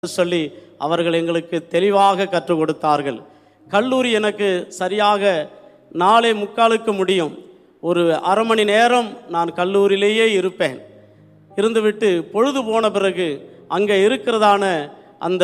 சொல்லி அவர்கள் எங்களுக்கு தெளிவாக கற்றுக் கொடுத்தார்கள் கல்லூரி எனக்கு சரியாக நாளை முக்காலுக்கு முடியும் ஒரு அரை மணி நேரம் நான் கல்லூரியிலேயே இருப்பேன் இருந்துவிட்டு பொழுது போன பிறகு அங்கே இருக்கிறதான அந்த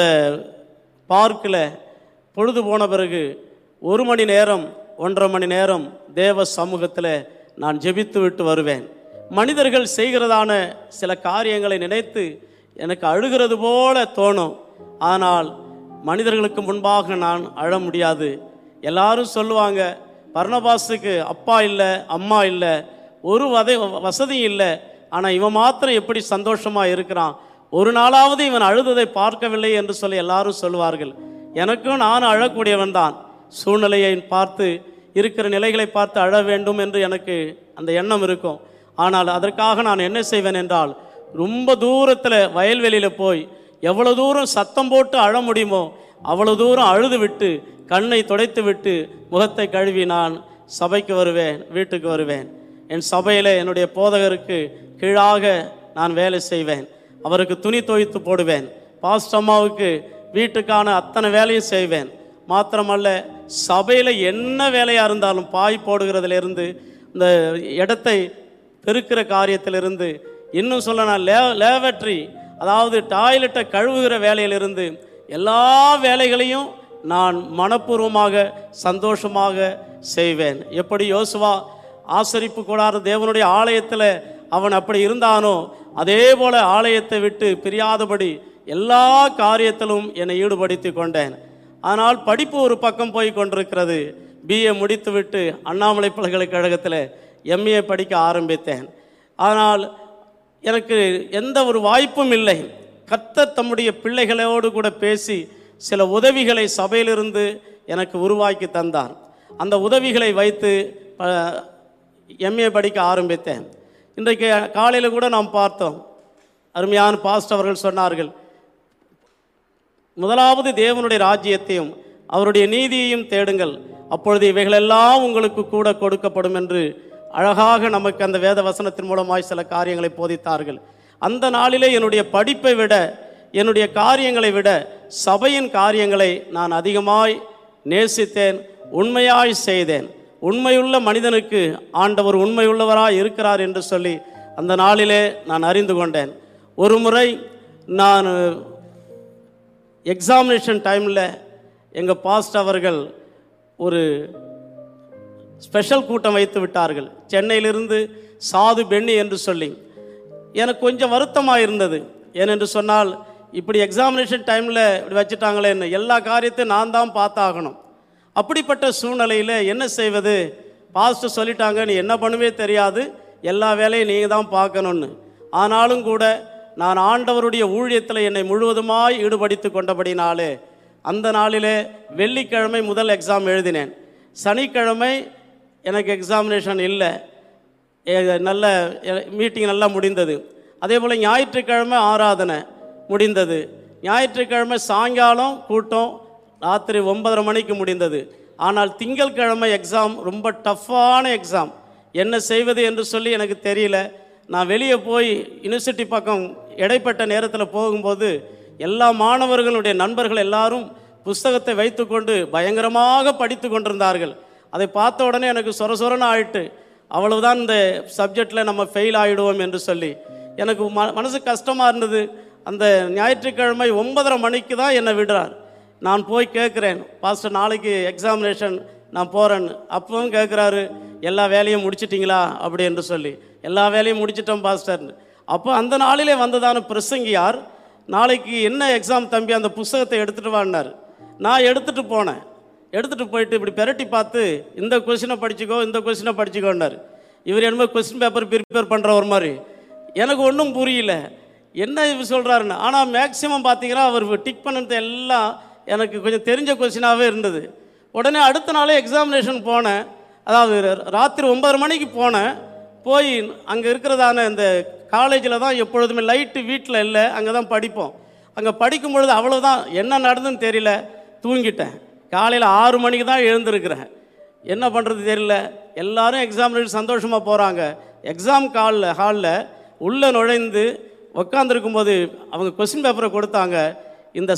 பார்க்கில் பொழுது போன பிறகு ஒரு மணி நேரம் ஒன்றரை மணி நேரம் தேவ சமூகத்தில் நான் ஜெபித்து விட்டு வருவேன் மனிதர்கள் செய்கிறதான சில காரியங்களை நினைத்து எனக்கு அழுகிறது போல தோணும் ஆனால் மனிதர்களுக்கு முன்பாக நான் அழ முடியாது எல்லாரும் சொல்லுவாங்க பர்ணபாஸுக்கு அப்பா இல்லை அம்மா இல்லை ஒரு வதை வசதியும் இல்லை ஆனால் இவன் மாத்திரம் எப்படி சந்தோஷமாக இருக்கிறான் ஒரு நாளாவது இவன் அழுததை பார்க்கவில்லை என்று சொல்லி எல்லாரும் சொல்லுவார்கள் எனக்கும் நானும் அழக்கூடியவன் தான் சூழ்நிலையை பார்த்து இருக்கிற நிலைகளை பார்த்து அழ வேண்டும் என்று எனக்கு அந்த எண்ணம் இருக்கும் ஆனால் அதற்காக நான் என்ன செய்வேன் என்றால் ரொம்ப தூரத்தில் வயல்வெளியில் போய் எவ்வளோ தூரம் சத்தம் போட்டு அழ முடியுமோ அவ்வளோ தூரம் அழுது விட்டு கண்ணை துடைத்து விட்டு முகத்தை கழுவி நான் சபைக்கு வருவேன் வீட்டுக்கு வருவேன் என் சபையில் என்னுடைய போதகருக்கு கீழாக நான் வேலை செய்வேன் அவருக்கு துணி துவைத்து போடுவேன் பாஸ்ட் அம்மாவுக்கு வீட்டுக்கான அத்தனை வேலையும் செய்வேன் மாத்திரமல்ல சபையில் என்ன வேலையாக இருந்தாலும் பாய் போடுகிறதுலேருந்து இந்த இடத்தை பெருக்கிற காரியத்திலிருந்து இன்னும் சொல்ல நான் லே லேவட்ரி அதாவது டாய்லெட்டை கழுவுகிற வேலையிலிருந்து எல்லா வேலைகளையும் நான் மனப்பூர்வமாக சந்தோஷமாக செய்வேன் எப்படி யோசுவா ஆசரிப்பு கூடாத தேவனுடைய ஆலயத்தில் அவன் அப்படி இருந்தானோ அதே போல ஆலயத்தை விட்டு பிரியாதபடி எல்லா காரியத்திலும் என்னை ஈடுபடுத்தி கொண்டேன் ஆனால் படிப்பு ஒரு பக்கம் போய் கொண்டிருக்கிறது பிஏ முடித்துவிட்டு அண்ணாமலை பல்கலைக்கழகத்தில் எம்ஏ படிக்க ஆரம்பித்தேன் ஆனால் எனக்கு எந்த ஒரு வாய்ப்பும் இல்லை கர்த்தர் தம்முடைய பிள்ளைகளோடு கூட பேசி சில உதவிகளை சபையிலிருந்து எனக்கு உருவாக்கி தந்தார் அந்த உதவிகளை வைத்து எம்ஏ படிக்க ஆரம்பித்தேன் இன்றைக்கு காலையில் கூட நாம் பார்த்தோம் அருமையான பாஸ்ட் அவர்கள் சொன்னார்கள் முதலாவது தேவனுடைய ராஜ்யத்தையும் அவருடைய நீதியையும் தேடுங்கள் அப்பொழுது இவைகளெல்லாம் உங்களுக்கு கூட கொடுக்கப்படும் என்று அழகாக நமக்கு அந்த வேத வசனத்தின் மூலமாய் சில காரியங்களை போதித்தார்கள் அந்த நாளிலே என்னுடைய படிப்பை விட என்னுடைய காரியங்களை விட சபையின் காரியங்களை நான் அதிகமாய் நேசித்தேன் உண்மையாய் செய்தேன் உண்மையுள்ள மனிதனுக்கு ஆண்டவர் உண்மையுள்ளவராய் இருக்கிறார் என்று சொல்லி அந்த நாளிலே நான் அறிந்து கொண்டேன் ஒரு முறை நான் எக்ஸாமினேஷன் டைமில் எங்கள் பாஸ்ட் அவர்கள் ஒரு ஸ்பெஷல் கூட்டம் வைத்து விட்டார்கள் சென்னையிலிருந்து சாது பெண்ணி என்று சொல்லி எனக்கு கொஞ்சம் வருத்தமாக இருந்தது ஏனென்று சொன்னால் இப்படி எக்ஸாமினேஷன் டைமில் இப்படி வச்சுட்டாங்களே என்ன எல்லா காரியத்தையும் நான் தான் பார்த்தாகணும் அப்படிப்பட்ட சூழ்நிலையில் என்ன செய்வது பாஸ்டர் சொல்லிட்டாங்க நீ என்ன பண்ணுவே தெரியாது எல்லா வேலையும் நீங்கள் தான் பார்க்கணுன்னு ஆனாலும் கூட நான் ஆண்டவருடைய ஊழியத்தில் என்னை முழுவதுமாய் ஈடுபடுத்தி கொண்டபடினாலே அந்த நாளிலே வெள்ளிக்கிழமை முதல் எக்ஸாம் எழுதினேன் சனிக்கிழமை எனக்கு எக்ஸாமினேஷன் இல்லை ஏ- நல்ல மீட்டிங் நல்லா முடிந்தது அதே போல் ஞாயிற்றுக்கிழமை ஆராதனை முடிந்தது ஞாயிற்றுக்கிழமை சாயங்காலம் கூட்டம் ராத்திரி ஒன்பதரை மணிக்கு முடிந்தது ஆனால் திங்கட்கிழமை எக்ஸாம் ரொம்ப டஃப்பான எக்ஸாம் என்ன செய்வது என்று சொல்லி எனக்கு தெரியல நான் வெளியே போய் யூனிவர்சிட்டி பக்கம் இடைப்பட்ட நேரத்தில் போகும்போது எல்லா மாணவர்களுடைய நண்பர்கள் எல்லாரும் புஸ்தகத்தை வைத்துக்கொண்டு பயங்கரமாக படித்து கொண்டிருந்தார்கள் அதை பார்த்த உடனே எனக்கு சொர சொரன்னு ஆயிட்டு அவ்வளவுதான் இந்த சப்ஜெக்டில் நம்ம ஃபெயில் ஆகிடுவோம் என்று சொல்லி எனக்கு ம மனசு கஷ்டமாக இருந்தது அந்த ஞாயிற்றுக்கிழமை ஒன்பதரை மணிக்கு தான் என்னை விடுறார் நான் போய் கேட்குறேன் பாஸ்டர் நாளைக்கு எக்ஸாமினேஷன் நான் போகிறேன்னு அப்பவும் கேட்குறாரு எல்லா வேலையும் முடிச்சிட்டிங்களா அப்படி என்று சொல்லி எல்லா வேலையும் முடிச்சிட்டோம் பாஸ்டர்னு அப்போ அந்த நாளிலே வந்ததான பிரசங்கியார் நாளைக்கு என்ன எக்ஸாம் தம்பி அந்த புஸ்தகத்தை எடுத்துகிட்டு வான்னார் நான் எடுத்துகிட்டு போனேன் எடுத்துகிட்டு போயிட்டு இப்படி பெரட்டி பார்த்து இந்த கொஸ்டினை படிச்சுக்கோ இந்த கொஸ்டினை படிச்சுக்கோன்னார் இவர் என்னமோ கொஸ்டின் பேப்பர் ப்ரிப்பேர் பண்ணுற ஒரு மாதிரி எனக்கு ஒன்றும் புரியல என்ன இவர் சொல்கிறாருன்னு ஆனால் மேக்ஸிமம் பார்த்தீங்கன்னா அவர் டிக் பண்ணது எல்லாம் எனக்கு கொஞ்சம் தெரிஞ்ச கொஸ்டினாகவே இருந்தது உடனே அடுத்த நாளே எக்ஸாமினேஷன் போனேன் அதாவது ராத்திரி ஒன்பது மணிக்கு போனேன் போய் அங்கே இருக்கிறதான இந்த காலேஜில் தான் எப்பொழுதுமே லைட்டு வீட்டில் இல்லை அங்கே தான் படிப்போம் அங்கே படிக்கும் பொழுது அவ்வளோதான் என்ன நடந்துன்னு தெரியல தூங்கிட்டேன் காலையில் ஆறு மணிக்கு தான் எழுந்திருக்கிறேன் என்ன பண்ணுறது தெரியல எல்லாரும் எக்ஸாம் எழுதி சந்தோஷமாக போகிறாங்க எக்ஸாம் காலில் ஹாலில் உள்ளே நுழைந்து உட்காந்துருக்கும் போது அவங்க கொஸ்டின் பேப்பரை கொடுத்தாங்க